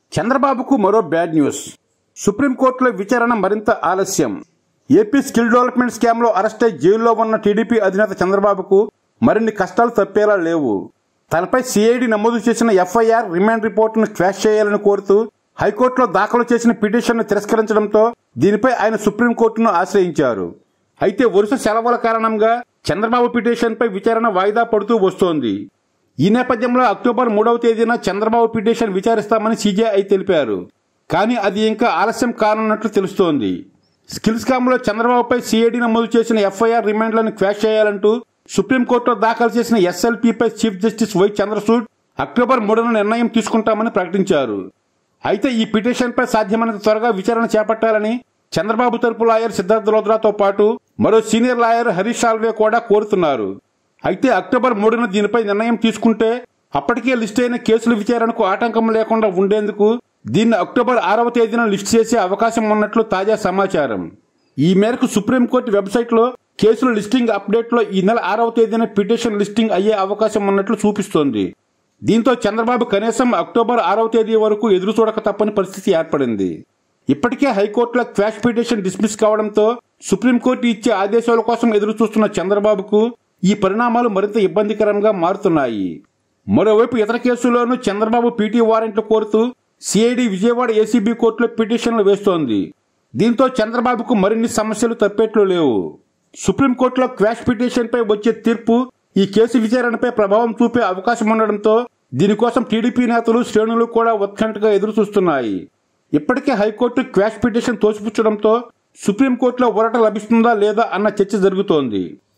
చంద్రబాబుకు మరో bad news సుప్రీంకోర్టులో విచారణ మరింత ఆలస్యం ఏపీ స్కిల్ డెవలప్మెంట్ స్కామ్ లో అరెస్ట్ అయి జైల్లో ఉన్న టీడీపీ అధినేత చంద్రబాబుకు మరిన్ని కష్టాలు తప్పేలా లేవు తనపై సిఐడి నమోదు చేసిన ఎఫ్ఐఆర్ రిమాండ్ రిపోర్టును క్వాష్ చేయాలని కోరుతూ హైకోర్టులో దాఖలు చేసిన పిటిషన్ను తిరస్కరించడంతో దీనిపై ఆయన సుప్రీంకోర్టును ఆశ్రయించారు అయితే వరుస సెలవుల కారణంగా చంద్రబాబు పిటిషన్పై విచారణ వాయిదా పడుతూ వస్తోంది ఈ నేపథ్యంలో అక్టోబర్ మూడవ తేదీన చంద్రబాబు పిటిషన్ విచారిస్తామని సీజేఐ తెలిపారు కానీ అది ఇంకా ఆలస్యం కానున్నట్లు తెలుస్తోంది స్కిల్ స్కామ్లో చంద్రబాబుపై సిఐడి నమోదు చేసిన ఎఫ్ఐఆర్ రిమాండ్లను క్వాష్ చేయాలంటూ సుప్రీంకోర్టులో దాఖలు చేసిన ఎస్ఎల్పీపై chief justice Y Chandrachud October మూడున నిర్ణయం తీసుకుంటామని ప్రకటించారు అయితే ఈ పిటిషన్పై సాధ్యమైనంత త్వరగా విచారణ చేపట్టాలని చంద్రబాబు తరపు లాయర్ సిద్ధార్థ లోద్రాతో పాటు మరో సీనియర్ లాయర్ హరీష్ సాల్వే కూడా కోరుతున్నారు అయితే అక్టోబర్ మూడున దీనిపై నిర్ణయం తీసుకుంటే అప్పటికే లిస్ట్ అయిన కేసుల విచారణకు ఆటంకం లేకుండా ఉండేందుకు దీన్ని అక్టోబర్ ఆరవ తేదీన లిస్ట్ చేసే అవకాశం ఉన్నట్లు తాజా సమాచారం ఈ మేరకు సుప్రీంకోర్టు వెబ్సైట్లో కేసుల లిస్టింగ్ అప్డేట్లో ఈ నెల ఆరవ తేదీన పిటిషన్ లిస్టింగ్ అయ్యే అవకాశం ఉన్నట్లు చూపిస్తోంది దీంతో చంద్రబాబు కనీసం అక్టోబర్ ఆరవ తేదీ వరకు ఎదురు చూడక తప్పని పరిస్థితి ఏర్పడింది ఇప్పటికే హైకోర్టులో క్వాష్ పిటిషన్ డిస్మిస్ కావడంతో సుప్రీంకోర్టు ఇచ్చే ఆదేశాల కోసం ఎదురు చూస్తున్న చంద్రబాబుకు ఈ పరిణామాలు మరింత ఇబ్బందికరంగా మారుతున్నాయి మరోవైపు ఇతర కేసుల్లోనూ చంద్రబాబు పీటీ వారెంట్లు కోరుతూ సిఐడి విజయవాడ ఏసీబీ కోర్టులో పిటిషన్లు వేస్తోంది దీంతో చంద్రబాబుకు మరిన్ని సమస్యలు తప్పేట్లు లేవు సుప్రీంకోర్టులో క్వాష్ పిటిషన్పై వచ్చే తీర్పు ఈ కేసు విచారణపై ప్రభావం చూపే అవకాశం ఉండడంతో దీనికోసం టీడీపీ నేతలు శ్రేణులు కూడా ఉత్కంఠగా ఎదురు చూస్తున్నాయి ఇప్పటికే హైకోర్టు క్వాష్ పిటిషన్ తోసిపుచ్చడంతో సుప్రీంకోర్టులో ఊరట లభిస్తుందా లేదా అన్న చర్చ జరుగుతోంది